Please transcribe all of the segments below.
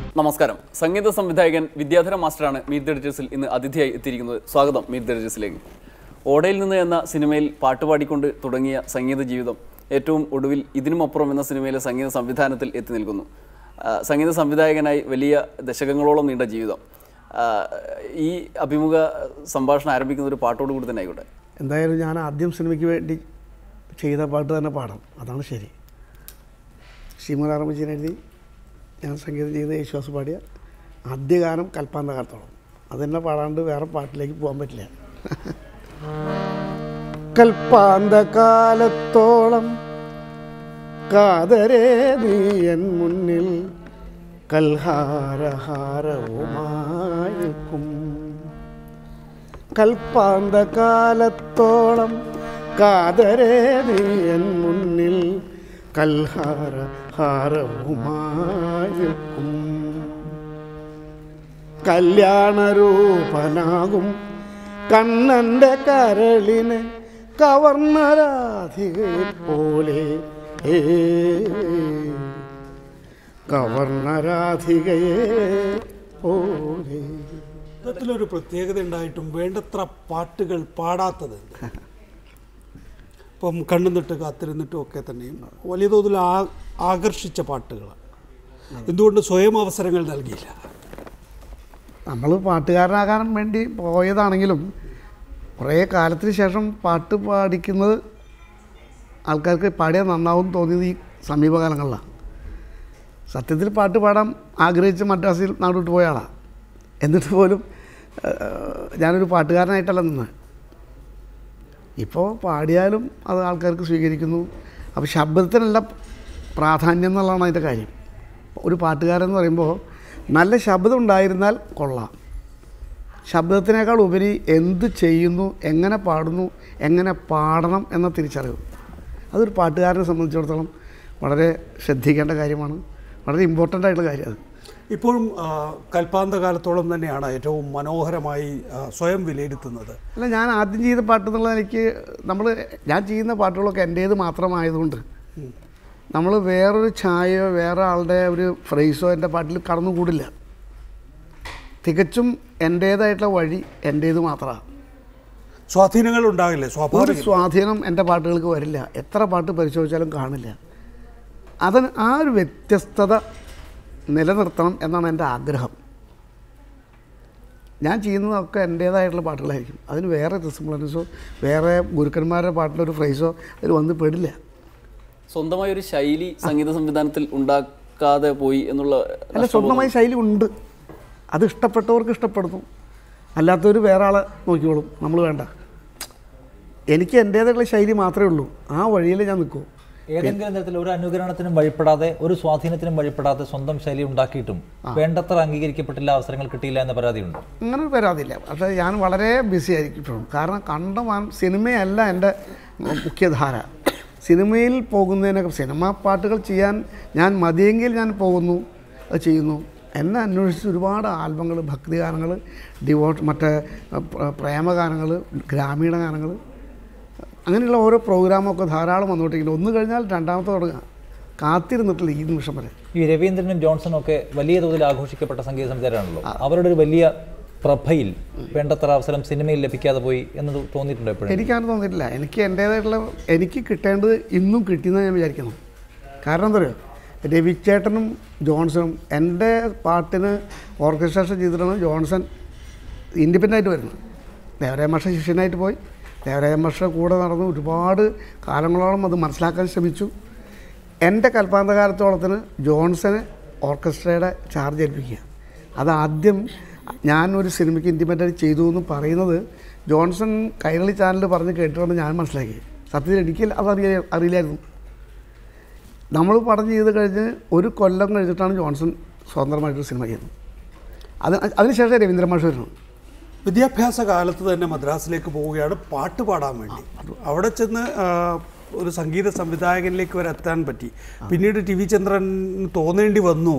നമസ്കാരം സംഗീത സംവിധായകൻ വിദ്യാധര മാസ്റ്ററാണ് മീറ്റ് ദ എഡിറ്റേഴ്സിൽ ഇന്ന് അതിഥിയായി എത്തിയിരിക്കുന്നത് സ്വാഗതം മീറ്റ് ദ എഡിറ്റേഴ്സിലേക്ക് ഓടയിൽ നിന്ന് എന്ന സിനിമയിൽ പാട്ടുപാടിക്കൊണ്ട് തുടങ്ങിയ സംഗീത ജീവിതം ഏറ്റവും ഒടുവിൽ ഇതിനുമപ്പുറം എന്ന സിനിമയിലെ സംഗീത സംവിധാനത്തിൽ എത്തി നിൽക്കുന്നു ആ, സംഗീത സംവിധായകനായി വലിയ ദശകങ്ങളോളം നീണ്ട ജീവിതം ആ, ഈ അഭിമുഖ സംഭാഷണം ആരംഭിക്കുന്ന ഒരു പാട്ടോട് കൂടി തന്നെ ആയിക്കോട്ടെ എന്തായാലും ഞാൻ ആദ്യം സിനിമയ്ക്ക് വേണ്ടി ചെയ്ത പാട്ട് തന്നെ പാടാം അതാണ് ശരി ശ്രീമുലാറമ്മച്ചീൻ എഴുതി ഞാൻ സംഗീതം ചെയ്ത യേശുദാസ് പാടിയ ആദ്യ ഗാനം കൽപ്പാന്ത കാലത്തോളം അതെന്നെ പാടാണ്ട് വേറെ പാട്ടിലേക്ക് പോകാൻ പറ്റില്ല കൽപ്പാന്ത കാലത്തോളം കാതരേ നീ എൻ മുന്നിൽ കൽഹാരഹാരവുമായി നിൽക്കും കൽപ്പാന്ത കാലത്തോളം കാതരേ നീ എൻ മുന്നിൽ കൽഹാര ഹാരവുമായി നിൽക്കും കല്യാണരൂപനാകും കണ്ണൻ്റെ കരളിനെ കവർണരാധികയെ പോലെ ഏ കവർണരാധികയെ പോലെ യുദ്ധത്തിലൊരു പ്രത്യേകത ഉണ്ടായിട്ടും വേണ്ടത്ര പാട്ടുകൾ പാടാത്തത് ഇപ്പം കണ്ണുനിട്ട് കാത്തിരുന്നിട്ടും ഒക്കെ തന്നെയും വലിയ തോതിൽ ആ ആകർഷിച്ച പാട്ടുകളാണ് എന്തുകൊണ്ട് സ്വയം അവസരങ്ങൾ നൽകിയില്ല നമ്മൾ പാട്ടുകാരനാകാൻ വേണ്ടി പോയതാണെങ്കിലും കുറേ കാലത്തിന് ശേഷം പാട്ട് പാടിക്കുന്നത് ആൾക്കാർക്ക് പാടിയാൽ നന്നാവും തോന്നിയത് ഈ സമീപകാലങ്ങളിലാണ് സത്യത്തിൽ പാട്ട് പാടാൻ ആഗ്രഹിച്ച് മദ്രാസിൽ നാടോട്ട് പോയ ആളാണ് എന്നിട്ട് പോലും ഏഹ്, ഞാനൊരു പാട്ടുകാരനായിട്ടല്ല നിന്ന് ഇപ്പോൾ പാടിയാലും അത് ആൾക്കാർക്ക് സ്വീകരിക്കുന്നു അപ്പോൾ ശബ്ദത്തിനല്ല പ്രാധാന്യം എന്നുള്ളതാണ് അതിൻ്റെ കാര്യം ഒരു പാട്ടുകാരൻ എന്ന് പറയുമ്പോൾ നല്ല ശബ്ദം ഉണ്ടായിരുന്നാൽ കൊള്ളാം ശബ്ദത്തിനേക്കാൾ ഉപരി എന്ത് ചെയ്യുന്നു എങ്ങനെ പാടുന്നു എങ്ങനെ പാടണം എന്ന തിരിച്ചറിവ് അതൊരു പാട്ടുകാരനെ സംബന്ധിച്ചിടത്തോളം വളരെ ശ്രദ്ധിക്കേണ്ട കാര്യമാണ് വളരെ ഇമ്പോർട്ടൻ്റ് ആയിട്ടുള്ള കാര്യം അത് ഇപ്പോഴും ആ, കൽപ്പാന്ത കാലത്തോളം തന്നെയാണ് ഏറ്റവും മനോഹരമായി ആ, സ്വയം വിലയിരുത്തുന്നത് അല്ല ഞാൻ ആദ്യം ചെയ്ത പാട്ട് എന്നുള്ളത് എനിക്ക് നമ്മൾ ഞാൻ ചെയ്യുന്ന പാട്ടുകളൊക്കെ എൻ്റേത് മാത്രമായതുകൊണ്ട് നമ്മൾ വേറൊരു ഛായയോ വേറെ ആളുടെ ഒരു ഫ്രേസോ എൻ്റെ പാട്ടിൽ കടന്നുകൂടില്ല തികച്ചും എൻ്റേതായിട്ടുള്ള വഴി എൻ്റേത് മാത്രമാണ് സ്വാധീനങ്ങൾ ഉണ്ടാകില്ലേ ഒരു സ്വാഭാവികം സ്വാധീനം എൻ്റെ പാട്ടുകൾക്ക് വരില്ല എത്ര പാട്ട് പരിശോധിച്ചാലും കാണില്ല അതിന് ആ ഒരു വ്യത്യസ്തത നിലനിർത്തണം എന്നാണ് എൻ്റെ ആഗ്രഹം ഞാൻ ചെയ്യുന്നതൊക്കെ എൻ്റേതായിട്ടുള്ള പാട്ടുകളായിരിക്കും അതിന് വേറെ റിസിംബ്ലൻസോ വേറെ ഗുരുക്കന്മാരുടെ പാട്ടിലൊരു ഫ്രൈസോ അതിൽ വന്ന് പെടില്ല സ്വന്തമായ ഒരു ശൈലി സംഗീത സംവിധാനത്തിൽ ഉണ്ടാക്കാതെ പോയി എന്നുള്ള അല്ല സ്വന്തമായ ശൈലി ഉണ്ട് അത് ഇഷ്ടപ്പെട്ടവർക്ക് ഇഷ്ടപ്പെടുന്നു അല്ലാത്തവർ വേറെ ആളെ നോക്കിക്കോളും നമ്മൾ വേണ്ട എനിക്ക് എൻ്റേതായിട്ടുള്ള ശൈലി മാത്രമേ ഉള്ളൂ ആ വഴിയിൽ ഞാൻ നിൽക്കൂ ഏതെങ്കിലും തരത്തിൽ ഒരു അനുകരണത്തിനും വഴിപ്പെടാതെ ഒരു സ്വാധീനത്തിനും വഴിപ്പെടാതെ സ്വന്തം ശൈലി ഉണ്ടാക്കിയിട്ടും വേണ്ടത്ര അംഗീകരിക്കപ്പെട്ടില്ല അവസരങ്ങൾ കിട്ടിയില്ല എന്ന പരാതിയുണ്ട് അങ്ങനെ ഒരു പരാതിയില്ല പക്ഷേ ഞാൻ വളരെ ബിസി ആയിരിക്കും ഇപ്പോഴും കാരണം കണ്ടമാൻ സിനിമയല്ല എൻ്റെ മുഖ്യധാര സിനിമയിൽ പോകുന്നതിനൊക്കെ സിനിമ പാട്ടുകൾ ചെയ്യാൻ ഞാൻ മതിയെങ്കിൽ ഞാൻ പോകുന്നു അത് ചെയ്യുന്നു എന്നെ അന്വേഷിച്ച് ഒരുപാട് ആൽബങ്ങൾ ഭക്തിഗാനങ്ങൾ ഡിവോട്ട് മറ്റേ പ്ര- പ്രേമഗാനങ്ങൾ ഗ്രാമീണ ഗാനങ്ങൾ അങ്ങനെയുള്ള ഓരോ പ്രോഗ്രാമൊക്കെ ധാരാളം വന്നുകൊണ്ടിരിക്കുന്നു ഒന്ന് കഴിഞ്ഞാൽ രണ്ടാമത്തെ തുടങ്ങുക കാത്തിരുന്നിട്ടില്ല ഈ നിമിഷം വരെ ഈ രവീന്ദ്രനും ജോൺസണും ഒക്കെ വലിയ തോതിൽ ആഘോഷിക്കപ്പെട്ട സംഗീത സംവിധാനമാണല്ലോ അവരുടെ ഒരു വലിയ പ്രഭയിൽ വേണ്ടത്ര അവസരം സിനിമയിൽ ലഭിക്കാതെ പോയി എന്ന് തോന്നിയിട്ടുണ്ടോ എപ്പോഴും എനിക്കങ്ങനെ തോന്നിയിട്ടില്ല എനിക്ക് എൻ്റേതായിട്ടുള്ള എനിക്ക് കിട്ടേണ്ടത് ഇന്നും കിട്ടിയെന്ന് ഞാൻ വിചാരിക്കുന്നു കാരണം എന്താ പറയുക രവിച്ചേട്ടനും ജോൺസണും എൻ്റെ പാട്ടിന് ഓർക്കസ്ട്രേഷൻ ചെയ്തിട്ടാണ് ജോൺസൺ ഇൻഡിപെൻഡൻ്റ് ആയിട്ട് വരുന്നത് ദേവരായ മാഷ ശിഷ്യനായിട്ട് പോയി ദേവരായ മാഷ കൂടെ നടന്ന് ഒരുപാട് കാലങ്ങളോളം അത് മനസ്സിലാക്കാൻ ശ്രമിച്ചു എൻ്റെ കൽപ്പാന്ത കാലത്തോളത്തിന് ജോൺസന് ഓർക്കസ്ട്രയുടെ ചാർജ് ഏൽപ്പിക്കുക അത് ആദ്യം ഞാനൊരു സിനിമയ്ക്ക് ഇൻഡിപെൻഡൻ്റ് ചെയ്തു എന്ന് പറയുന്നത് ജോൺസൺ കൈരളി ചാനൽ പറഞ്ഞ് കേട്ടിട്ടാണ് ഞാൻ മനസ്സിലാക്കിയത് സത്യത്തിൽ എനിക്ക് അത് അറിയ അറിയില്ലായിരുന്നു നമ്മൾ പഠനം ചെയ്ത് കഴിഞ്ഞ് ഒരു കൊല്ലം കഴിഞ്ഞിട്ടാണ് ജോൺസൺ സ്വതന്ത്രമായിട്ടൊരു സിനിമ ചെയ്യുന്നത് അത് അതിനുശേഷം രവീന്ദ്ര മാഷ് വരുന്നത് വിദ്യാഭ്യാസ കാലത്ത് തന്നെ മദ്രാസിലേക്ക് പോവുകയാണ് പാട്ട് പാടാൻ വേണ്ടി അവിടെ ചെന്ന് ആ, ഒരു സംഗീത സംവിധായകനിലേക്ക് വരെ എത്താൻ പറ്റി പിന്നീട് ടി വി ചന്ദ്രൻ തോന്നേണ്ടി വന്നു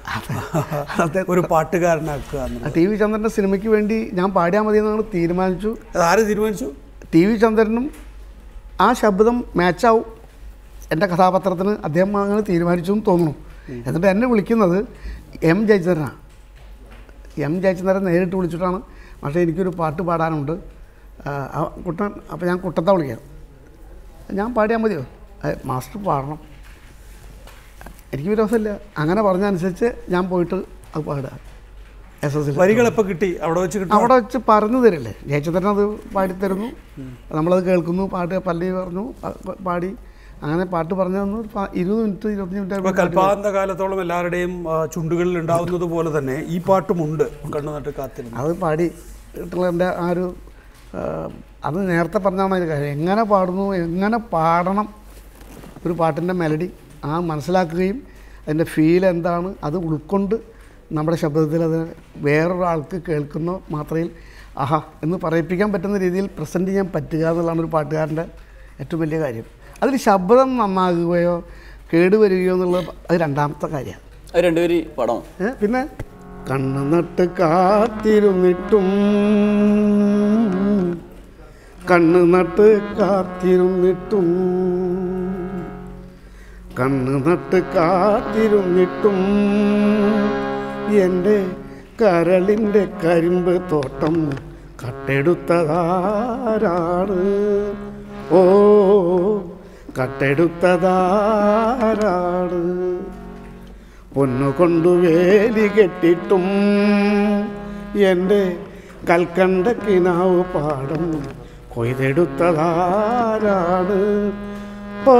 ഒരു പാട്ടുകാരനാക്കുക എന്നുള്ളത് ടി വി ചന്ദ്രൻ്റെ സിനിമയ്ക്ക് വേണ്ടി ഞാൻ പാടിയാൽ മതി എന്നാണ് തീരുമാനിച്ചു അത് ആര് തീരുമാനിച്ചു ടി വി ചന്ദ്രനും ആ ശബ്ദം മാച്ചാവും എൻ്റെ കഥാപാത്രത്തിന് അദ്ദേഹം അങ്ങനെ തീരുമാനിച്ചു എന്ന് തോന്നുന്നു എന്നിട്ട് എന്നെ വിളിക്കുന്നത് എം ജയചന്ദ്രനാണ് എം ജയചന്ദ്രൻ നേരിട്ട് വിളിച്ചിട്ടാണ് പക്ഷേ എനിക്കൊരു പാട്ട് പാടാനുണ്ട് ആ, ആ കുട്ടൻ അപ്പോൾ ഞാൻ കുട്ടത്തെ വിളിക്കാം ഞാൻ പാടിയാൽ മതിയോ ഏ, മാസ്റ്റർ പാടണം എനിക്ക് വിരോധമില്ല അങ്ങനെ പറഞ്ഞതനുസരിച്ച് ഞാൻ പോയിട്ട് അത് പാടുക എസ് എസ് എൽ വരികൾ എപ്പോൾ കിട്ടി അവിടെ വെച്ച് കിട്ടി അവിടെ വെച്ച് പറഞ്ഞു തരില്ലേ ജയചന്ദ്രൻ അത് പാടിത്തരുന്നു നമ്മളത് കേൾക്കുന്നു പാട്ട് പല്ലി പറഞ്ഞു പ- പ- പാടി അങ്ങനെ പാട്ട് പറഞ്ഞു തന്നു ഒരു പ- ഇരുപത് മിനിറ്റ് ഇരുപത്തഞ്ച് ഇപ്പൊ മിനിറ്റ് കൽപ്പാന്ത കാലത്തോളം എല്ലാവരുടെയും ആ, ചുണ്ടുകളിൽ ഉണ്ടാവുന്നത് പോലെ തന്നെ ഈ പാട്ടുമുണ്ട് കണ്ണു നട്ട് കാത്തിരുന്നു അത് പാടി എൻ്റെ ആ ഒരു ആ, അത് നേരത്തെ പറഞ്ഞാണ് അതിൻ്റെ കാര്യം എങ്ങനെ പാടുന്നു എങ്ങനെ പാടണം ഒരു പാട്ടിൻ്റെ മെലഡി ആ മനസ്സിലാക്കുകയും അതിൻ്റെ ഫീൽ എന്താണ് അത് ഉൾക്കൊണ്ട് നമ്മുടെ ശബ്ദത്തിൽ അത് വേറൊരാൾക്ക് കേൾക്കുന്ന മാത്രയിൽ ആഹാ എന്ന് പറയിപ്പിക്കാൻ പറ്റുന്ന രീതിയിൽ പ്രസൻറ്റ് ചെയ്യാൻ പറ്റുക എന്നുള്ളതാണ് ഒരു പാട്ടുകാരൻ്റെ ഏറ്റവും വലിയ കാര്യം അതിൽ ശബ്ദം നന്നാകുകയോ കേടുവരികയോ എന്നുള്ളത് അത് രണ്ടാമത്തെ കാര്യമാണ് അത് രണ്ടുപേര് പാടാമോ ഏ, പിന്നെ കണ്ണു നട്ട് കാത്തിരുന്നിട്ടും കണ്ണു നട്ട് കാത്തിരുന്നിട്ടും കണ്ണു നട്ട് കാത്തിരുന്നിട്ടും എൻ്റെ കരളിൻ്റെ കരിമ്പ് തോട്ടം കട്ടെടുത്തതാരാണ് ഓ കട്ടെടുത്തതാരാണ് പൊന്നുകൊണ്ടു വേലി കെട്ടിട്ടും എൻ്റെ കൽക്കണ്ട കിനാവ് പാടം കൊയ്തെടുത്തതാരാണ് ഓ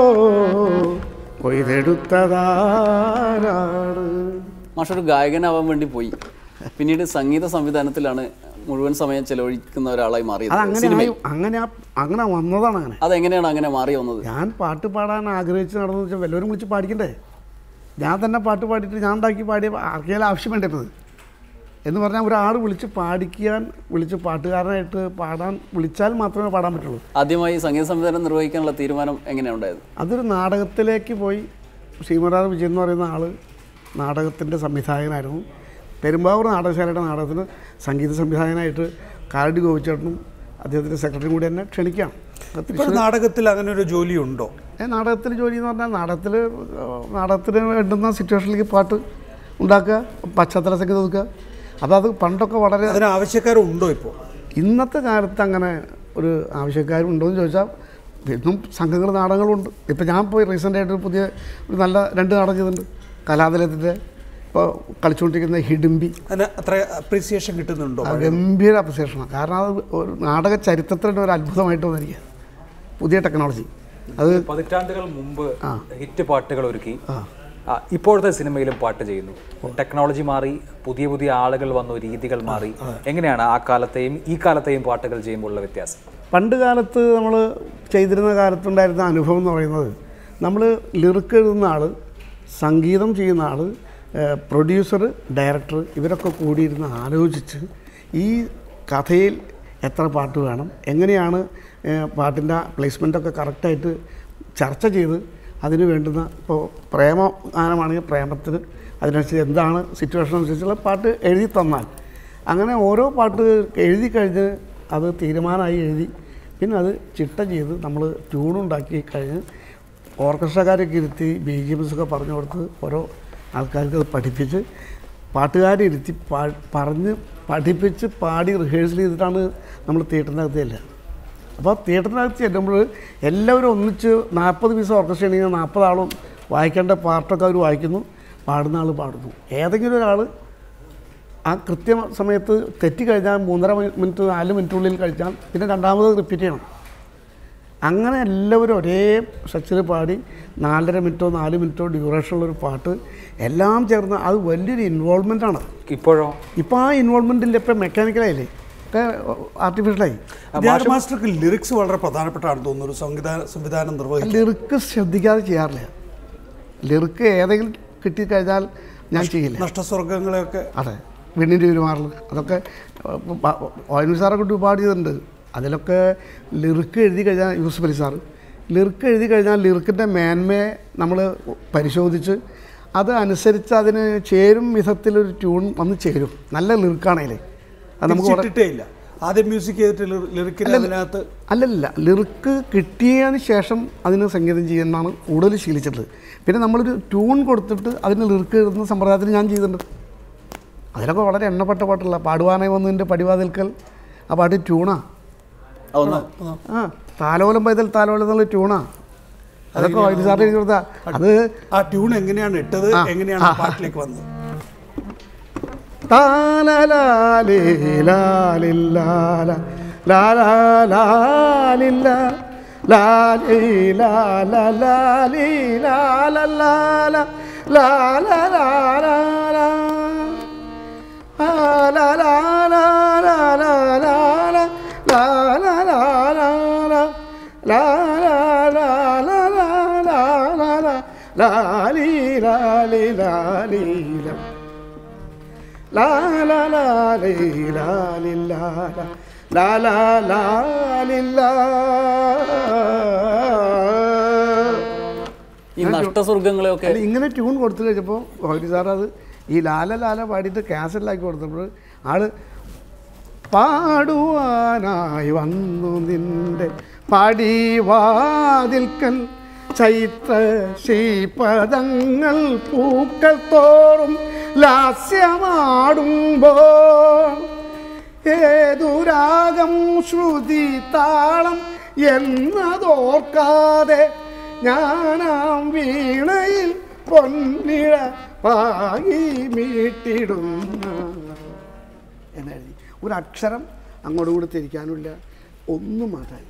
കൊയ്തെടുത്തതാരാണ് മാഷ ഒരു ഗായകനാവാൻ വേണ്ടി പോയി പിന്നീട് സംഗീത സംവിധാനത്തിലാണ് മുഴുവൻ സമയം ചെലവഴിക്കുന്ന ഒരാളായി മാറിയത് അതങ്ങനെ സിനിമയിൽ ആയി അങ്ങനെ ആ- അങ്ങനെ വന്നതാണ് അങ്ങനെ അതെങ്ങനെയാണ് അങ്ങനെ മാറി വന്നത് ഞാൻ പാട്ട് പാടാൻ ആഗ്രഹിച്ച് നടന്നു വെച്ചാൽ വല്ലവരും വിളിച്ച് പാടിക്കണ്ടേ ഞാൻ തന്നെ പാട്ട് പാടിയിട്ട് ഞാൻ ഉണ്ടാക്കി പാടിയ ആർക്കെങ്കിലും ആവശ്യം വേണ്ടത് എന്ന് പറഞ്ഞാൽ ഒരാൾ വിളിച്ച് പാടിക്കാൻ വിളിച്ച് പാട്ടുകാരനായിട്ട് പാടാൻ വിളിച്ചാൽ മാത്രമേ പാടാൻ പറ്റുള്ളൂ ആദ്യമായി സംഗീത സംവിധാനം നിർവഹിക്കാനുള്ള തീരുമാനം എങ്ങനെയാണ് ഉണ്ടായത് അതൊരു നാടകത്തിലേക്ക് പോയി ശ്രീമരാജ വിജയൻ എന്ന് പറയുന്ന ആൾ നാടകത്തിൻ്റെ സംവിധായകനായിരുന്നു പെരുമ്പാവൂർ നാടകശാലയുടെ നാടകത്തിന് സംഗീത സംവിധായകനായിട്ട് കാരടി ഗോപിച്ചേട്ടനും അദ്ദേഹത്തിൻ്റെ സെക്രട്ടറിയും കൂടി എന്നെ ക്ഷണിക്കാം അത് ഇപ്പോൾ നാടകത്തിൽ അങ്ങനെ ഒരു ജോലി ഉണ്ടോ ഏ, നാടകത്തിൽ ജോലി എന്ന് പറഞ്ഞാൽ നാടകത്തിൽ നാടകത്തിന് വേണ്ടുന്ന സിറ്റുവേഷനിലേക്ക് പാട്ട് ഉണ്ടാക്കുക പശ്ചാത്തല സംഗീതം ഒതുക്കുക അപ്പോൾ അത് പണ്ടൊക്കെ വളരെ അതിന് ആവശ്യക്കാരുണ്ടോ ഇപ്പോൾ ഇന്നത്തെ കാലത്ത് അങ്ങനെ ഒരു ആവശ്യക്കാരുണ്ടോ എന്ന് ചോദിച്ചാൽ ഇന്നും സംഘങ്ങൾ നാടകങ്ങളുണ്ട് ഇപ്പം ഞാൻ പോയി റീസെൻ്റായിട്ട് ഒരു പുതിയ ഒരു നല്ല രണ്ട് നാടകം ചെയ്തിട്ടുണ്ട് കലാതലത്തിൻ്റെ ഇപ്പോൾ കളിച്ചുകൊണ്ടിരിക്കുന്ന ഹിഡിമ്പി അതിന് അത്ര അപ്രീസിയേഷൻ കിട്ടുന്നുണ്ടോ അത് ഗംഭീര അപ്രിസിയേഷനാണ് കാരണം അത് ഒരു നാടക ചരിത്രത്തിൻ്റെ ഒരു അത്ഭുതമായിട്ട് വന്നിരിക്കുക പുതിയ ടെക്നോളജി അത് പതിറ്റാണ്ടുകൾ മുമ്പ് ഹിറ്റ് പാട്ടുകൾ ഒരുക്കി ആ, ഇപ്പോഴത്തെ സിനിമയിലും പാട്ട് ചെയ്യുന്നു ടെക്നോളജി മാറി പുതിയ പുതിയ ആളുകൾ വന്നു രീതികൾ മാറി എങ്ങനെയാണ് ആ കാലത്തെയും ഈ കാലത്തെയും പാട്ടുകൾ ചെയ്യുമ്പോഴുള്ള വ്യത്യാസം പണ്ട് കാലത്ത് നമ്മൾ ചെയ്തിരുന്ന കാലത്തുണ്ടായിരുന്ന അനുഭവം എന്ന് പറയുന്നത് നമ്മൾ ലിറിക്ക് എഴുതുന്ന ആൾ സംഗീതം ചെയ്യുന്ന ആൾ പ്രൊഡ്യൂസർ ഡയറക്ടർ ഇവരൊക്കെ കൂടിയിരുന്ന് ആലോചിച്ച് ഈ കഥയിൽ എത്ര പാട്ട് വേണം എങ്ങനെയാണ് പാട്ടിൻ്റെ പ്ലേസ്മെൻറ്റൊക്കെ കറക്റ്റായിട്ട് ചർച്ച ചെയ്ത് അതിന് വേണ്ടുന്ന ഇപ്പോൾ പ്രേമ ഗാനമാണെങ്കിൽ പ്രേമത്തിന് അതിനനുസരിച്ച് എന്താണ് സിറ്റുവേഷൻ അനുസരിച്ചുള്ള പാട്ട് എഴുതി തന്നാൽ അങ്ങനെ ഓരോ പാട്ട് എഴുതി കഴിഞ്ഞ് അത് തീരുമാനമായി എഴുതി പിന്നെ അത് ചിട്ട ചെയ്ത് നമ്മൾ ട്യൂണുണ്ടാക്കി കഴിഞ്ഞ് ഓർക്കസ്ട്രക്കാരൊക്കെ ഇരുത്തി ബി ജി എംസ് ഒക്കെ പറഞ്ഞു കൊടുത്ത് ഓരോ ആൾക്കാർക്ക് അത് പഠിപ്പിച്ച് പാട്ടുകാരെ ഇരുത്തി പാ പറഞ്ഞ് പഠിപ്പിച്ച് പാടി റിഹേഴ്സൽ ചെയ്തിട്ടാണ് നമ്മൾ തിയേറ്ററിനകത്ത് ചെല്ലുക അപ്പോൾ തിയേറ്ററിനകത്ത് ചെല്ലുമ്പോൾ എല്ലാവരും ഒന്നിച്ച് നാൽപ്പത് പീസ് ഓർക്കസ്ട്ര ആണെങ്കിൽ നാൽപ്പത് ആളും വായിക്കേണ്ട പാർട്ടൊക്കെ അവർ വായിക്കുന്നു പാടുന്ന ആൾ പാടുന്നു ഏതെങ്കിലും ഒരാൾ ആ കൃത്യ സമയത്ത് തെറ്റിക്കഴിഞ്ഞാൽ മൂന്നര മിനിറ്റ് നാല് മിനിറ്റിനുള്ളിൽ കഴിച്ചാൽ പിന്നെ രണ്ടാമത് റിപ്പീറ്റ് ചെയ്യണം അങ്ങനെ എല്ലാവരും ഒരേ സ്ട്രക്ചർ പാടി നാലര മിനിറ്റോ നാല് മിനിറ്റോ ഡ്യൂറേഷനുള്ളൊരു പാട്ട് എല്ലാം ചേർന്ന് അത് വലിയൊരു ഇൻവോൾവ്മെൻ്റ് ആണ് ഇപ്പോഴോ ഇപ്പോൾ ആ ഇൻവോൾവ്മെൻ്റ് ഇല്ല ഇപ്പം മെക്കാനിക്കലായില്ലേ ഒക്കെ ആർട്ടിഫിഷ്യലായി ധ്യാന മാസ്റ്റർക്ക് ലിറിക്സ് വളരെ പ്രധാനപ്പെട്ടാണ് തോന്നുന്നു ഒരു സംവിധാന സംവിധാനം നിർവഹിക്കുന്നത് ലിറിക്ക് ശ്രദ്ധിക്കാതെ ചെയ്യാറില്ല ലിറിക്ക് ഏതെങ്കിലും കിട്ടിക്കഴിഞ്ഞാൽ ഞാൻ ചെയ്യില്ല നഷ്ടസ്വർഗങ്ങളെയൊക്കെ അതെ വെണ്ണിൻ്റെ പെരുമാറൽ അതൊക്കെ ഓയനൂർ സാറൊക്കെ ഒരുപാട് ചെയ്തിട്ടുണ്ട് അതിലൊക്കെ ലിറിക്ക് എഴുതി കഴിഞ്ഞാൽ യൂസുഫ് അലി സാറ് ലിറിക്ക് എഴുതി കഴിഞ്ഞാൽ ലിറിക്കിൻ്റെ മേന്മയെ നമ്മൾ പരിശോധിച്ച് അത് അനുസരിച്ച് അതിന് ചേരും വിധത്തിലൊരു ട്യൂൺ വന്ന് ചേരും നല്ല ലിറിക്കാണേലേ അത് നമുക്ക് കുറെ- തിരിച്ചിട്ടിട്ടേ ഇല്ല ആദ്യം മ്യൂസിക് ചെയ്തിട്ട് ലിറിക്കിന് അതിനകത്ത് അല്ലല്ല ലിറിക്ക് കിട്ടിയതിന് ശേഷം അതിന് സംഗീതം ചെയ്യുന്നതാണ് കൂടുതൽ ശീലിച്ചിട്ടുള്ളത് പിന്നെ നമ്മളൊരു ട്യൂൺ കൊടുത്തിട്ട് അതിന് ലിറിക്ക് എഴുതുന്ന സമ്പ്രദായത്തിൽ ഞാൻ ചെയ്തിട്ടുണ്ട് അതിലൊക്കെ വളരെ എണ്ണപ്പെട്ട പാട്ടുള്ള പാടുവാനായി വന്നതിൻ്റെ പടിവാതിൽക്കൽ ആ പാട്ട് ട്യൂണാ അതൊന്ന് ആ താലോലം പൈതൽ താലോലം എന്നുള്ള ട്യൂണാ അതൊക്കെ വൈദ്യുതി സാറിന് എഴുതി കൊടുത്താ അത് ആ ട്യൂൺ എങ്ങനെയാണ് ഇട്ടത് എങ്ങനെയാണ് ആ പാട്ടിലേക്ക് വന്നത് താലലാലേ ലാലില്ലാല ലാലാലാലില്ല ലാലേ ലാലലാലേ ലാലലാല ലാലലാലാല ഈ നഷ്ടസ്വർഗങ്ങളെയൊക്കെ അല്ല ഇങ്ങനെ ട്യൂൺ കൊടുത്തു കഴിഞ്ഞപ്പോൾ ഗൗരി സാർ അത് ഈ ലാല ലാല പാടിയിട്ട് കാസറ്റിലാക്കി കൊടുത്തപ്പോൾ ആള് പാടുവാനായി വന്നു നിന്റെ പടിവാതിൽക്കൽ ചൈത്ര ശ്രീപദങ്ങൾ പൂക്കൾ തോറും ലാസ്യമാടുമ്പോൾ ഏതുരാഗം ശ്രുതി താളം എന്നതോർക്കാതെ ഞാനാം വീണയിൽ പൊന്നിഴ പാകി മീട്ടിടുന്ന എന്നെഴുതി ഒരു അക്ഷരം അങ്ങോട്ട് കൂടി തിരിക്കാനുമില്ല ഒന്നും മാറ്റാനില്ല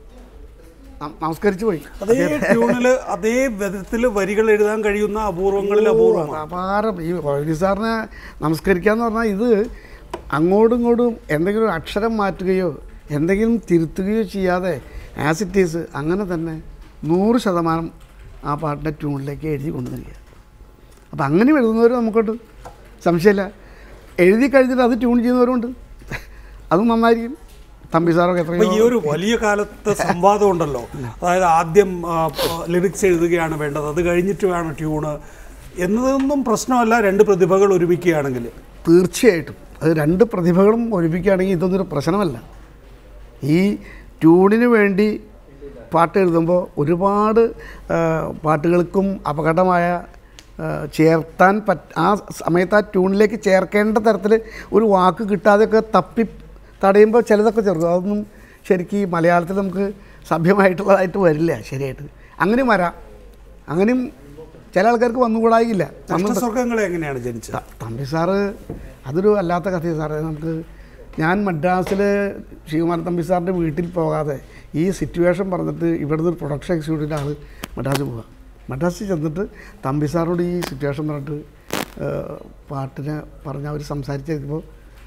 നം- നമസ്കരിച്ചു പോയി അതേ ട്യൂണിൽ അതേ വിധത്തിൽ വരികൾ എഴുതാൻ കഴിയുന്ന അപൂർവങ്ങളിൽ അപൂർവമാണ് അപാരം ഈ വൈദ്യുതി സാറിനെ നമസ്കരിക്കാന്ന് പറഞ്ഞാൽ ഇത് അങ്ങോട്ടും ഇങ്ങോട്ടും എന്തെങ്കിലും ഒരു അക്ഷരം മാറ്റുകയോ എന്തെങ്കിലും തിരുത്തുകയോ ചെയ്യാതെ ആസ് ഇറ്റ് ഈസ് അങ്ങനെ തന്നെ നൂറ് ശതമാനം ആ പാട്ടിൻ്റെ ട്യൂണിലേക്ക് എഴുതി കൊണ്ടുവരിക അപ്പം അങ്ങനെ എഴുതുന്നവർ നമുക്കുണ്ട് സംശയമില്ല എഴുതി കഴിഞ്ഞിട്ട് അത് ട്യൂൺ ചെയ്യുന്നവരുണ്ട് അതും നന്നായിരിക്കും തമ്പി സാറൊക്കെ അപ്പൊ എത്രയോ ഈ ഒരു വലിയ കാലത്തെ സംവാദം ഉണ്ടല്ലോ അതായത് ആദ്യം ലിറിക്സ് എഴുതുകയാണ് വേണ്ടത് അത് കഴിഞ്ഞിട്ട് വേണം ട്യൂണ് എന്നതൊന്നും പ്രശ്നമല്ല രണ്ട് പ്രതിഭകൾ ഒരുമിക്കുകയാണെങ്കിൽ തീർച്ചയായിട്ടും അത് രണ്ട് പ്രതിഭകളും ഒരുമിക്കുകയാണെങ്കിൽ ഇതൊന്നൊരു പ്രശ്നമല്ല ഈ ട്യൂണിന് വേണ്ടി പാട്ട് എഴുതുമ്പോൾ ഒരുപാട് ആ, പാട്ടുകൾക്കും അപകടമായ ആ, ചേർത്താൻ പറ്റ ആ സമയത്ത് ആ ട്യൂണിലേക്ക് ചേർക്കേണ്ട തരത്തിൽ ഒരു വാക്ക് കിട്ടാതെയൊക്കെ തപ്പി തടയുമ്പോൾ ചിലതൊക്കെ ചേർക്കും അതൊന്നും ശരിക്കും ഈ മലയാളത്തിൽ നമുക്ക് സഭ്യമായിട്ടുള്ളതായിട്ട് വരില്ല ശരിയായിട്ട് അങ്ങനെയും വരാം അങ്ങനെയും ചില ആൾക്കാർക്ക് വന്നുകൂടായില്ല വന്നു നഷ്ടസ്വർഗങ്ങളെ എങ്ങനെയാണ് ജനിച്ചത് ത- തമ്പി സാറ് അതൊരു അല്ലാത്ത കഥയാണ് സാറേ നമുക്ക് ഞാൻ മദ്രാസിൽ ശിവകുമാരൻ തമ്പി സാറിൻ്റെ വീട്ടിൽ പോകാതെ ഈ സിറ്റുവേഷൻ പറഞ്ഞിട്ട് ഇവിടുന്ന് ഒരു പ്രൊഡക്ഷൻ എക്സിക്യൂട്ടീവിൻ്റെ ആൾ മദ്രാസിൽ പോവുക മദ്രാസിൽ ചെന്നിട്ട് തമ്പി സാറോട് ഈ സിറ്റുവേഷൻ പറഞ്ഞിട്ട് ആ, പാട്ടിനെ പറഞ്ഞ് അവർ സംസാരിച്ചപ്പോൾ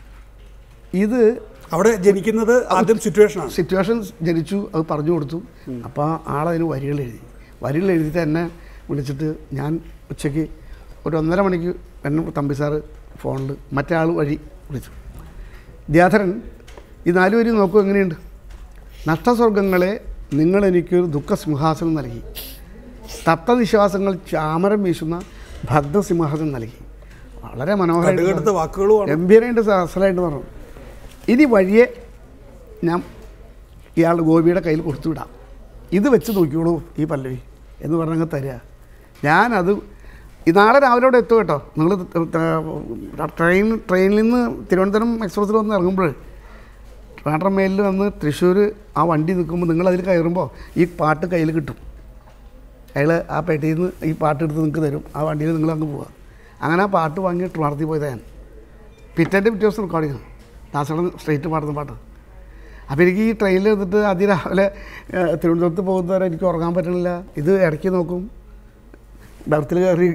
ഇത് അവിടെ ജനിക്കുന്നത് ആദ്യം സിറ്റുവേഷനാണ് സിറ്റുവേഷൻ ജനിച്ചു അത് പറഞ്ഞു കൊടുത്തു അപ്പോൾ ആ ആളതിന് വരികൾ എഴുതി വരികൾ എഴുതിയിട്ട് എന്നെ വിളിച്ചിട്ട് ഞാൻ ഉച്ചയ്ക്ക് ഒരു ഒന്നര മണിക്ക് എന്നെ തമ്പി സാറ് ഫോണിൽ മറ്റേ ആൾ വഴി വിളിച്ചു ദ്യാധരൻ ഈ നാല് വരി നോക്കൂ എങ്ങനെയുണ്ട് നഷ്ടസ്വർഗങ്ങളെ നിങ്ങൾ എനിക്കൊരു ദുഃഖസിംഹാസനം നൽകി തത്വവിശ്വാസങ്ങൾ ചാമരം വീശുന്ന ഭദ്രസിംഹാസനം നൽകി വളരെ മനോഹരമായിട്ട് കടുകടുത്ത വാക്കുകളുമാണ് ഗംഭീരമായിട്ട് അസലായിട്ട് പറഞ്ഞു ഇനി വഴിയെ ഞാൻ ഇയാൾ ഗോപിയുടെ കയ്യിൽ കൊടുത്തു വിടാം ഇത് വെച്ച് നോക്കിയോളൂ ഈ പല്ലവി എന്ന് പറഞ്ഞങ്ങ് തരിക ഞാനത് ഈ നാളെ രാവിലെ അവിടെ എത്തും കേട്ടോ നിങ്ങൾ ട്രെയിൻ ട്രെയിനിൽ നിന്ന് തിരുവനന്തപുരം എക്സ്പ്രസ്സിൽ വന്ന് ഇറങ്ങുമ്പോൾ ട്രാട്ടർമേലിൽ വന്ന് തൃശ്ശൂർ ആ വണ്ടി നിൽക്കുമ്പോൾ നിങ്ങൾ അതിൽ കയറുമ്പോൾ ഈ പാട്ട് കയ്യിൽ കിട്ടും അയാൾ ആ പെട്ടിയിൽ നിന്ന് ഈ പാട്ട് എടുത്ത് നിങ്ങൾക്ക് തരും ആ വണ്ടിയിൽ നിങ്ങൾ അങ്ങ് പോവുക അങ്ങനെ ആ പാട്ട് വാങ്ങി ട്രിവാർത്തി പോയതാണ് ഞാൻ പിറ്റേൻ്റെ പിറ്റേ ദിവസം റെക്കോർഡിങ് ദാസടൻ സ്ട്രേറ്റ് പാടുന്ന പാട്ട് അപ്പോൾ എനിക്ക് ഈ ട്രെയിനിൽ ഇരുന്നിട്ട് അതിരാവിലെ ഏഹ്, തിരുവനന്തപുരത്ത് പോകുന്നവരെ എനിക്ക് ഉറങ്ങാൻ പറ്റണില്ല ഇത് ഇടയ്ക്ക് നോക്കും ബർത്തിൽ കയറി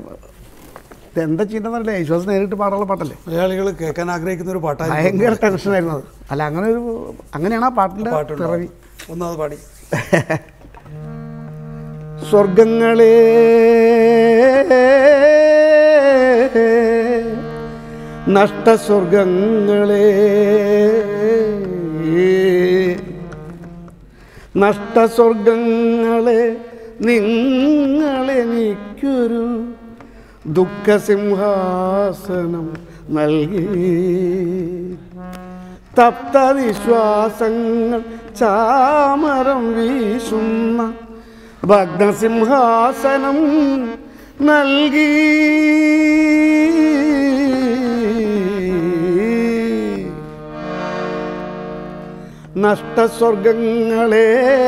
എന്താ ചെയ്യുന്നതല്ലേ യേശുദാസ് നേരിട്ട് പാടാനുള്ള പാട്ടല്ലേ മലയാളികൾ കേൾക്കാൻ ആഗ്രഹിക്കുന്ന ഒരു പാട്ടായിരുന്നു ഭയങ്കര ടെൻഷനായിരുന്നു അത് അല്ല അങ്ങനെ ഒരു അങ്ങനെയാണ് ആ പാട്ടിൻ്റെ പാട്ടുണ്ടാവും പിറവി ഒന്നത് പാടി സ്വർഗങ്ങളെ നഷ്ടസ്വർഗങ്ങളെ നഷ്ടസ്വർഗങ്ങളെ നിങ്ങളെനിക്കൊരു ദുഃഖസിംഹാസനം നൽകി തപ്ത നിശ്വാസങ്ങൾ ചാമരം വീശുന്ന ഭഗ്നസിംഹാസനം നൽകി നഷ്ടസ്വർഗങ്ങളെ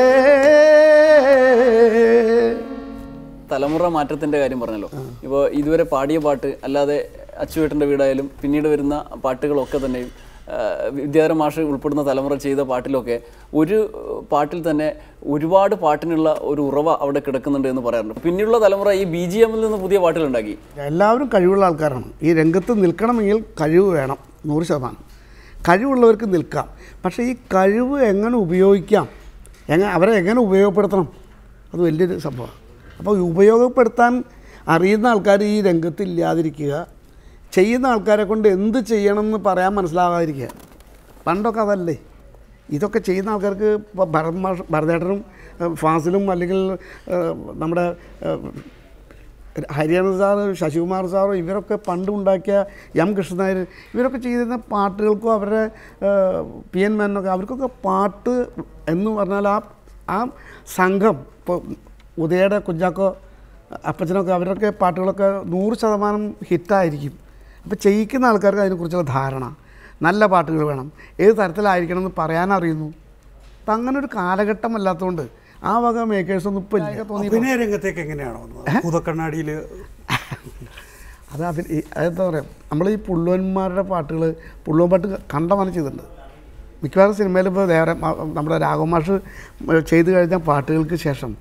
തലമുറ മാറ്റത്തിന്റെ കാര്യം പറഞ്ഞല്ലോ ഇപ്പോൾ ഇതുവരെ പാടിയ പാട്ട് അല്ലാതെ അച്ചുവേട്ടന്റെ വീടായാലും പിന്നീട് വരുന്ന പാട്ടുകളൊക്കെ തന്നെയും ആ, വിദ്യാധര മാഷ് ഉൾപ്പെടുന്ന തലമുറ ചെയ്ത പാട്ടിലൊക്കെ ഒരു പാട്ടിൽ തന്നെ ഒരുപാട് പാട്ടിനുള്ള ഒരു ഉറവ അവിടെ കിടക്കുന്നുണ്ട് എന്ന് പറയാറുണ്ട് പിന്നീടുള്ള തലമുറ ഈ ബി ജി എമ്മിൽ നിന്ന് പുതിയ പാട്ടുകളുണ്ടാക്കി എല്ലാവരും കഴിവുള്ള ആൾക്കാരാണ് ഈ രംഗത്ത് നിൽക്കണമെങ്കിൽ കഴിവ് വേണം നൂറ് ശതമാനം കഴിവുള്ളവർക്ക് നിൽക്കാം പക്ഷേ ഈ കഴിവ് എങ്ങനെ ഉപയോഗിക്കാം എങ്ങനെ അവരെ എങ്ങനെ ഉപയോഗപ്പെടുത്തണം അത് വലിയൊരു സംഭവമാണ് അപ്പോൾ ഉപയോഗപ്പെടുത്താൻ അറിയുന്ന ആൾക്കാർ ഈ രംഗത്ത് ഇല്ലാതിരിക്കുക ചെയ്യുന്ന ആൾക്കാരെ കൊണ്ട് എന്ത് ചെയ്യണമെന്ന് പറയാൻ മനസ്സിലാകാതിരിക്കുക പണ്ടൊക്കെ അതല്ലേ ഇതൊക്കെ ചെയ്യുന്ന ആൾക്കാർക്ക് ഇപ്പോൾ ഭരത് മാഷ് ഭരതേട്ടനും ഏഹ്, ഫാസിലും അല്ലെങ്കിൽ ഏഹ്, നമ്മുടെ ഏഹ്, ഹരിയാന സാറ് ശശികുമാർ സാറ് ഇവരൊക്കെ പണ്ട് ഉണ്ടാക്കിയ എം കൃഷ്ണനായർ ഇവരൊക്കെ ചെയ്തിരുന്ന പാട്ടുകൾക്കും അവരുടെ പി എൻ മേനൊക്കെ അവർക്കൊക്കെ പാട്ട് എന്ന് പറഞ്ഞാൽ ആ ആ സംഘം ഇപ്പോൾ ഉദയയുടെ കുഞ്ചാക്കോ അപ്പച്ചനൊക്കെ അവരൊക്കെ പാട്ടുകളൊക്കെ നൂറ് ശതമാനം ഹിറ്റായിരിക്കും അപ്പോൾ ചെയ്യിക്കുന്ന ആൾക്കാർക്ക് അതിനെക്കുറിച്ചുള്ള ധാരണ നല്ല പാട്ടുകൾ വേണം ഏത് തരത്തിലായിരിക്കണം എന്ന് പറയാനറിയുന്നു അപ്പം അങ്ങനെ ഒരു കാലഘട്ടം അല്ലാത്തതുകൊണ്ട് ആ വക മേക്കേഴ്സൊന്നും ഇപ്പോൾ ഇല്ല തോന്നി അഭിനയ രംഗത്തേക്ക് എങ്ങനെയാണോ വന്നത് ഭൂതക്കണ്ണാടിയിൽ അത് അഭി ഈ- അതെന്താ പറയുക നമ്മൾ ഈ പുള്ളുവന്മാരുടെ പാട്ടുകൾ പുള്ളുവൻ പാട്ട് കണ്ടമാനം ചെയ്തിട്ടുണ്ട് മിക്കവാറും സിനിമയിൽ ഇപ്പോൾ വേറെ മ- നമ്മുടെ രാഘവ മാഷ് ചെയ്തു കഴിഞ്ഞ പാട്ടുകൾക്ക് ശേഷം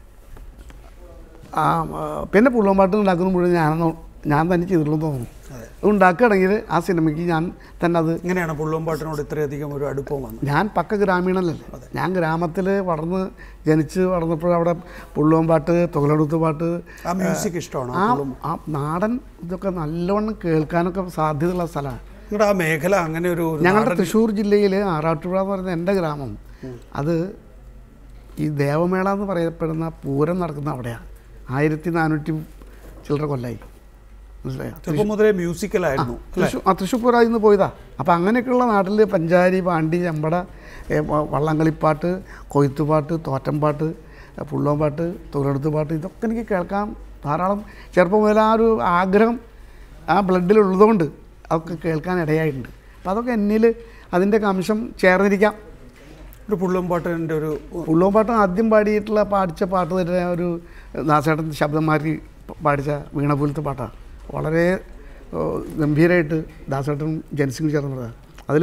ആ ആ, പിന്നെ പുള്ളുവൻ പാട്ട് ഉണ്ടാക്കുന്ന മുഴുവൻ ഞാനെന്ന് ഞാൻ തന്നെ ചെയ്തിട്ടുള്ളൂ തോന്നുന്നു അത് ഉണ്ടാക്കുകയാണെങ്കിൽ ആ സിനിമയ്ക്ക് ഞാൻ തന്നെ അത് എങ്ങനെയാണ് പുള്ളുവമ്പാട്ടിനോട് ഇത്രയധികം ഒരു അടുപ്പം വന്നത് ഞാൻ പക്ക ഗ്രാമീണനല്ലേ ഞാൻ ഗ്രാമത്തിൽ വളർന്ന് ജനിച്ച് വളർന്നപ്പോൾ അവിടെ പുള്ളുവൻ പാട്ട് തുകലെടുത്ത് പാട്ട് ആ മ്യൂസിക് ഇഷ്ടമാണോ ആ ആ നാടൻ ഇതൊക്കെ നല്ലവണ്ണം കേൾക്കാനൊക്കെ സാധ്യതയുള്ള സ്ഥലമാണ് നിങ്ങളുടെ ആ മേഖല അങ്ങനെ ഒരു ഒരു ഞങ്ങളുടെ നാടൻ- തൃശ്ശൂർ ജില്ലയിൽ ആറാട്ടുപുഴ എന്ന് പറയുന്ന എൻ്റെ ഗ്രാമം അത് ഈ ദേവമേള എന്ന് പറയപ്പെടുന്ന പൂരം നടക്കുന്ന അവിടെയാണ് ആയിരത്തി നാനൂറ്റി ചില്ലറ കൊല്ലായി മനസ്സിലായോ ചെറുപ്പം മുതലേ മ്യൂസിക്കലായിരുന്നു തൃശ്ശൂർ ആ തൃശ്ശൂർ പൂരം ഇന്ന് പോയതാ അപ്പോൾ അങ്ങനെയൊക്കെയുള്ള നാട്ടിൽ പഞ്ചാരി പാണ്ടി ചെമ്പട ഏ, വ- വള്ളംകളിപ്പാട്ട് കൊയ്ത്തുപാട്ട് തോറ്റംപാട്ട് ഏ, പുള്ളോമ്പാട്ട് തുറടുത്ത് പാട്ട് ഇതൊക്കെ എനിക്ക് കേൾക്കാൻ ധാരാളം ചെറുപ്പം മുതൽ ആ ഒരു ആഗ്രഹം ആ ബ്ലഡിലുള്ളതുകൊണ്ട് അതൊക്കെ കേൾക്കാൻ ഇടയായിട്ടുണ്ട് അപ്പോൾ അതൊക്കെ എന്നിൽ അതിൻ്റെ അംശം ചേർന്നിരിക്കാം ഒരു പുള്ളുവമ്പാട്ടിൻ്റെ ഒരു പുള്ളോമ്പാട്ട് ആദ്യം പാടിയിട്ടുള്ള പാടിച്ച പാട്ട് തന്നെ ഒരു ദാസേട്ടൻ ശബ്ദം മാറ്റി പാടിച്ച വീണപൂലത്തെ പാട്ടാണ് വളരെ ഓ, ഗംഭീരമായിട്ട് ദാസേട്ടനും ജൻസിംഗ് ചേർന്നതാണ് അതിൽ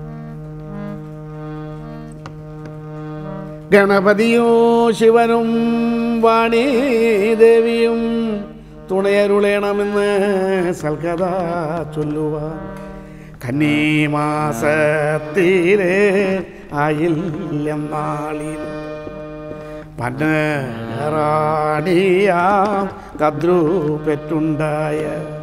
ഗണപതിയോ ശിവനും വാണി ദേവിയും തുണയരുളേണമെന്ന് സൽക്കഥ ചൊല്ലുവാൻ കന്നീമാസത്തിലെ ആയില്ലെന്നാളിൽ പന്നറാണിയാം കദ്രു പെറ്റുണ്ടായ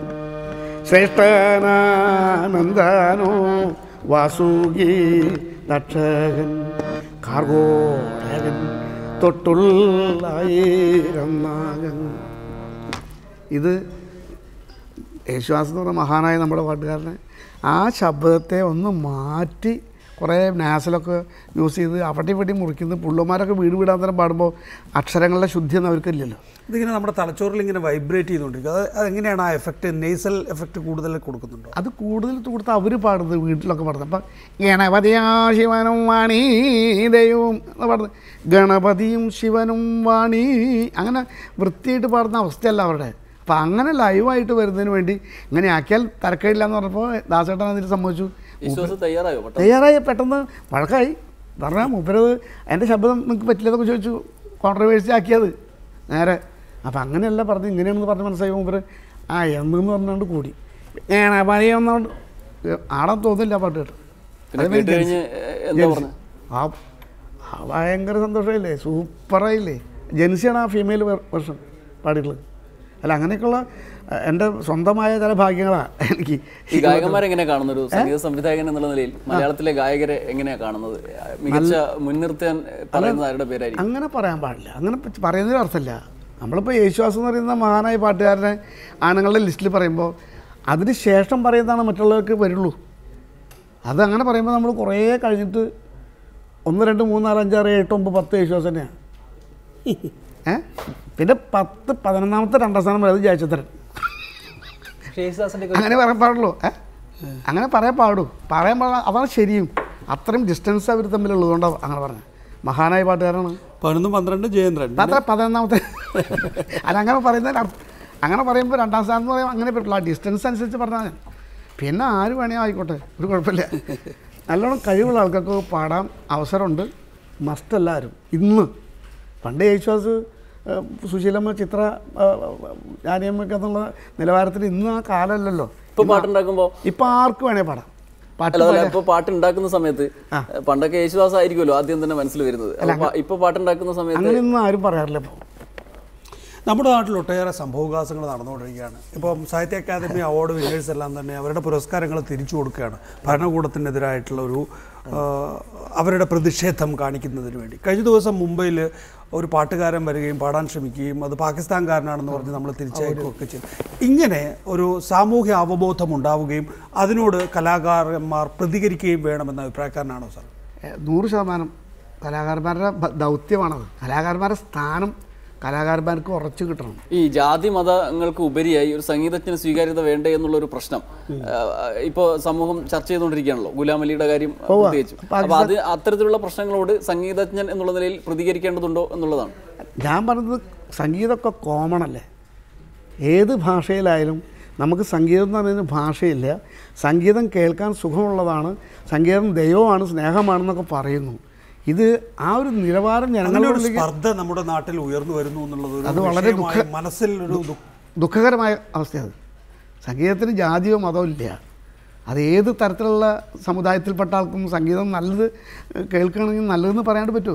ശ്രേഷ്ഠനാനന്ദനോ വാസുകി ദക്ഷകൻ കാർഗോടകൻ തൊട്ടുള്ളായിരം നാഗൻ ഇത് യേശുദാസ് എന്ന് പറഞ്ഞ മഹാനായ നമ്മുടെ പാട്ടുകാരനെ ആ ശബ്ദത്തെ ഒന്ന് മാറ്റി കുറേ നാസിലൊക്കെ യൂസ് ചെയ്ത് അവിടെ ഇവിടെ മുറിക്കുന്നത് പുള്ളന്മാരൊക്കെ വീട് വീടാന്തരം പാടുമ്പോൾ അക്ഷരങ്ങളുടെ ശുദ്ധിയൊന്നും അവർക്കില്ലല്ലോ ഇതിങ്ങനെ നമ്മുടെ തലച്ചോറിൽ ഇങ്ങനെ വൈബ്രേറ്റ് ചെയ്തുകൊണ്ടിരിക്കും അത് അതെങ്ങനെയാണ് ആ എഫക്റ്റ് നെയ്സൽ എഫക്റ്റ് കൂടുതൽ കൊടുക്കുന്നുണ്ടോ അത് കൂടുതൽ കൊടുത്ത് അവർ പാടുന്നത് വീട്ടിലൊക്കെ പാടുന്നത് അപ്പം ഗണപതിയാ ശിവനും വാണി ദൈവവും എന്ന് പാടുന്നത് ഗണപതിയും ശിവനും വാണി അങ്ങനെ വൃത്തിയായിട്ട് പാടുന്ന അവസ്ഥയല്ല അവരുടെ അപ്പം അങ്ങനെ ലൈവായിട്ട് വരുന്നതിന് വേണ്ടി ഇങ്ങനെ ആക്കിയാൽ തരക്കേടില്ല എന്ന് പറഞ്ഞപ്പോൾ ദാസേട്ടൻ അതിൽ സമ്മതിച്ചു വിശ്വാസം തയ്യാറായോ പെട്ടെന്ന് തയ്യാറായി പെട്ടെന്ന് വഴക്കായി പറഞ്ഞാൽ മൂപ്പരത് എൻ്റെ ശബ്ദം നിങ്ങൾക്ക് പറ്റില്ലെന്നൊക്കെ ചോദിച്ചു കോൺട്രവേഴ്സി ആക്കിയത് നേരെ അപ്പം അങ്ങനെയല്ല പറഞ്ഞ് ഇങ്ങനെയാണെന്ന് പറഞ്ഞ് മനസ്സിലായി മൂപ്പര് ആ എന്നെന്ന് പറഞ്ഞുകൊണ്ട് കൂടി ഞാൻ പണിയൊന്നുകൊണ്ട് ആടാൻ തോന്നില്ല ആ പാട്ട് കേട്ടോ പിന്നെ അതേമാതിരി കേട്ട് കഴിഞ്ഞ് ജെൻസി- എന്താ ജെൻസി. പറഞ്ഞത് ആ ആ ഭയങ്കര സന്തോഷമായില്ലേ സൂപ്പറായില്ലേ ജെൻസിയാണ് ആ ഫീമെയിൽ വെർഷൻ പാടിയിട്ടുള്ളത് അല്ല അങ്ങനെയൊക്കെയുള്ള അഹ്, എൻ്റെ സ്വന്തമായ ചില ഭാഗ്യങ്ങളാണ് എനിക്ക് ഈ ഗായകന്മാരെ എങ്ങനെയാ കാണുന്നത് ഒരു സംഗീത സംവിധായകൻ എന്നുള്ള നിലയിൽ മലയാളത്തിലെ ഗായകരെ എങ്ങനെയാ കാണുന്നത് മികച്ച മുൻനിർത്താൻ പറയുന്നത് ആരുടെ പേരായിരിക്കും അങ്ങനെ പറയാൻ പാടില്ല അങ്ങനെ പ- പറയുന്നതിന് അർത്ഥമില്ല നമ്മളിപ്പോൾ യേശുദാസ് എന്ന് പറയുന്ന മഹാനായ പാട്ടുകാരനെ ആണുങ്ങളുടെ ലിസ്റ്റിൽ പറയുമ്പോൾ അതിന് ശേഷം പറയുന്നതാണ് മറ്റുള്ളവർക്ക് വരുള്ളൂ അതങ്ങനെ പറയുമ്പോൾ നമ്മൾ കുറേ കഴിഞ്ഞിട്ട് ഒന്ന് രണ്ട് മൂന്ന് നാല് അഞ്ചാറ് ഏഴ് എട്ട് ഒമ്പത് പത്ത് യേശുദാസ് തന്നെയാണ് ഏ പിന്നെ പത്ത് പതിനൊന്നാമത്തെ രണ്ടാം സ്ഥാനം വരെ അത് ജയചന്ദ്രൻ പക്ഷേ യേശുദാസിന്റെ ഒക്കെ അങ്ങനെ പറയാൻ പാടുള്ളൂ ഏ അങ്ങനെ പറയാൻ പാടൂ പറയാൻ പാടാ അതാണ് ശരിയും അത്രയും ഡിസ്റ്റൻസ് അവർ തമ്മിലുള്ളതുകൊണ്ടാണ് അങ്ങനെ പറഞ്ഞത് മഹാനായ പാട്ടുകാരാണ് പതിനൊന്നും പന്ത്രണ്ട് ജയേന്ദ്രൻ അത്ര പതിനൊന്നാമത്തെ അതങ്ങനെ പറയുന്നതിന് അർത്ഥം അങ്ങനെ പറയുമ്പോൾ രണ്ടാം സ്ഥാനം എന്ന് പറയുമ്പോൾ അങ്ങനെ പറ്റില്ല ആ ഡിസ്റ്റൻസ് അനുസരിച്ച് പറഞ്ഞാൽ മതി പിന്നെ ആര് വേണേ ആയിക്കോട്ടെ ഒരു കുഴപ്പമില്ല നല്ലോണം കഴിവുള്ള ആൾക്കാർക്ക് പാടാൻ അവസരമുണ്ട് മസ്റ്റ് എല്ലാവരും ഇന്ന് പണ്ട് യേശുദാസ് ഏഹ്, സുശീലമ്മ ചിത്ര ജാനിയമ്മയ്ക്ക് എന്നുള്ള നിലവാരത്തിൽ ഇന്ന് ആ കാലമല്ലല്ലോ ഇപ്പൊ പാട്ടുണ്ടാക്കുമ്പോ ഇപ്പം ആർക്ക് വേണേ പാടാം പാട്ട് അല്ല അല്ല ഇപ്പൊ പാട്ട് ഉണ്ടാക്കുന്ന സമയത്ത് ആ. പണ്ടൊക്കെ യേശുദാസ് ആയിരിക്കുമല്ലോ ആദ്യം തന്നെ മനസ്സിൽ വരുന്നത് അപ്പൊ പാ- ഇപ്പൊ പാട്ടുണ്ടാക്കുന്ന സമയത്ത് അങ്ങനെയൊന്നും ആരും പറയാറില്ല ഇപ്പോൾ നമ്മുടെ നാട്ടിൽ ഒട്ടേറെ സംഭവവികാസങ്ങൾ നടന്നുകൊണ്ടിരിക്കുകയാണ് ഇപ്പം സാഹിത്യ അക്കാദമി അവാർഡ് വിന്നേഴ്സ് എല്ലാം തന്നെ അവരുടെ പുരസ്കാരങ്ങൾ തിരിച്ചു കൊടുക്കുകയാണ് ഭരണകൂടത്തിനെതിരായിട്ടുള്ള ഒരു ആ, അവരുടെ പ്രതിഷേധം കാണിക്കുന്നതിന് വേണ്ടി കഴിഞ്ഞ ദിവസം മുംബൈയിൽ ഒരു പാട്ടുകാരൻ വരികയും പാടാൻ ശ്രമിക്കുകയും അത് പാകിസ്ഥാൻകാരനാണെന്ന് പറഞ്ഞ് നമ്മൾ തിരിച്ചയക്കുകയൊക്കെ ചെയ്തു ഇങ്ങനെ ഒരു സാമൂഹ്യ അവബോധം ഉണ്ടാവുകയും അതിനോട് കലാകാരന്മാർ പ്രതികരിക്കുകയും വേണമെന്ന അഭിപ്രായക്കാരനാണോ സാർ ഏഹ് നൂറ് ശതമാനം കലാകാരന്മാരുടെ ബ- ദൗത്യമാണത് കലാകാരന്മാരുടെ സ്ഥാനം കലാകാരന്മാർക്ക് ഉറച്ചു കിട്ടണം ഈ ജാതി മതങ്ങൾക്ക് ഉപരിയായി ഒരു സംഗീതജ്ഞന് സ്വീകാര്യത വേണ്ടേ എന്നുള്ള ഒരു പ്രശ്നം ഇപ്പോൾ സമൂഹം ചർച്ച ചെയ്തുകൊണ്ടിരിക്കുകയാണല്ലോ ഗുലാം അലിയുടെ കാര്യം പ്രത്യേകിച്ചും അപ്പൊ അത് അത്തരത്തിലുള്ള പ്രശ്നങ്ങളോട് സംഗീതജ്ഞൻ എന്നുള്ള നിലയിൽ പ്രതികരിക്കേണ്ടതുണ്ടോ എന്നുള്ളതാണ് ഞാൻ പറഞ്ഞത് സംഗീതമൊക്കെ കോമൺ അല്ലേ ഏത് ഭാഷയിലായാലും നമുക്ക് സംഗീതം എന്ന് പറയുന്ന ഭാഷയില്ല സംഗീതം കേൾക്കാൻ സുഖമുള്ളതാണ് സംഗീതം ദൈവമാണ് സ്നേഹമാണെന്നൊക്കെ പറയുന്നു ഇത് ആ ഒരു നിലവാരം അങ്ങനെ ഒരു ജനങ്ങളിലേക്ക് സ്പർദ്ധ നമ്മുടെ നാട്ടിൽ ഉയർന്നു വരുന്നു എന്നുള്ളത് ഒരു അത് വളരെ വിഷയമായി മനസ്സിൽ ഒരു ദുഃഖം ദുഃഖകരമായ അവസ്ഥയാണ് സംഗീതത്തിന് ജാതിയോ മതമോ ഇല്ല അത് ഏത് തരത്തിലുള്ള സമുദായത്തിൽപ്പെട്ട ആൾക്കും സംഗീതം നല്ലത് കേൾക്കുകയാണെങ്കിൽ നല്ലതെന്ന് പറയാണ്ട് പറ്റുമോ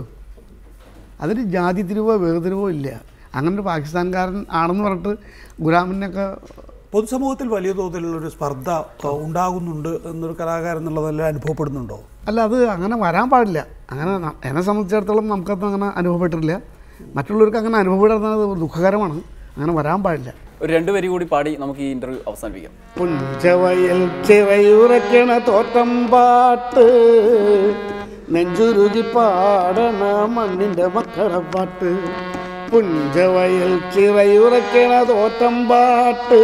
അതിന് ജാതി തിരിവോ വേർതിരിവോ ഇല്ല അങ്ങനെ ഒരു പാകിസ്ഥാൻകാരൻ ആണെന്ന് പറഞ്ഞിട്ട് ഗുലാമിനൊക്കെ പൊതുസമൂഹത്തിൽ വലിയ തോതിലുള്ള ഒരു സ്പർദ്ധ ആ, ഉണ്ടാകുന്നുണ്ട് എന്നൊരു കലാകാരൻ എന്നുള്ളതെല്ലാം അനുഭവപ്പെടുന്നുണ്ടോ അല്ല അത് അങ്ങനെ വരാൻ പാടില്ല അങ്ങനെ ന- എന്നെ സംബന്ധിച്ചിടത്തോളം നമുക്കത് അങ്ങനെ അനുഭവപ്പെട്ടിട്ടില്ല മറ്റുള്ളവർക്ക് അങ്ങനെ അനുഭവപ്പെടുന്നത് ദുഃഖകരമാണ് അങ്ങനെ വരാൻ പാടില്ല ഒരു രണ്ട് വരി കൂടി പാടി നമുക്ക് ഈ ഇന്റർവ്യൂ അവസാനിപ്പിക്കാം പുഞ്ചവയൽ ചിറയുറക്കണ തോട്ടം പാട്ട് നെഞ്ചുരുകി പാടണ മണ്ണിന്റെ മക്കളെ പാട്ട് പുഞ്ചവയൽ ചിറയുറക്കണ തോട്ടം പാട്ട്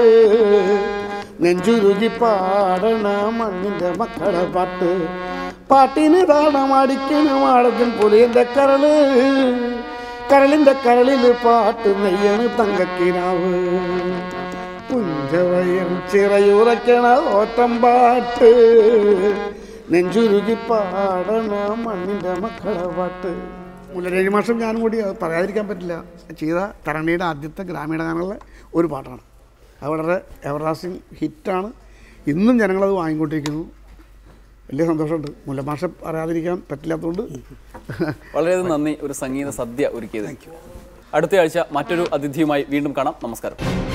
നെഞ്ചുരുകി പാടണ മണ്ണിന്റെ മക്കളെ പാട്ട് പാട്ടിന് താളമടിക്കണ മാടത്തിൻ പുലിയന്റെ കരള് കരളിന്റെ കരളിൽ പാട്ട് നെയ്യണ് തങ്കക്കിനാവ് പുഞ്ചവയൽ ചിറയുറക്കണ ഓട്ടം പാട്ട് നെഞ്ചുരുകി പാടണ മണ്ണിൻ്റെ മക്കളെ പാട്ട് മുല്ലരേഴ് മാസം ഞാനും കൂടി അത് പറയാതിരിക്കാൻ പറ്റില്ല ചെയ്ത തരണിയുടെ ആദ്യത്തെ ഗ്രാമീണ ഗാനങ്ങളിലെ ഒരു പാട്ടാണ് അത് വളരെ എവർലാസ്റ്റിംഗ് ഹിറ്റാണ് ഇന്നും ജനങ്ങളത് വാങ്ങിക്കൊണ്ടിരിക്കുന്നു വലിയ സന്തോഷമുണ്ട് മുല്ലമാഷ പറയാതിരിക്കാൻ പറ്റില്ലാത്തതുകൊണ്ട് വളരെയധികം നന്ദി ഒരു സംഗീത സദ്യ ഒരുക്കിയത് അടുത്ത ആഴ്ച മറ്റൊരു അതിഥിയുമായി വീണ്ടും കാണാം നമസ്കാരം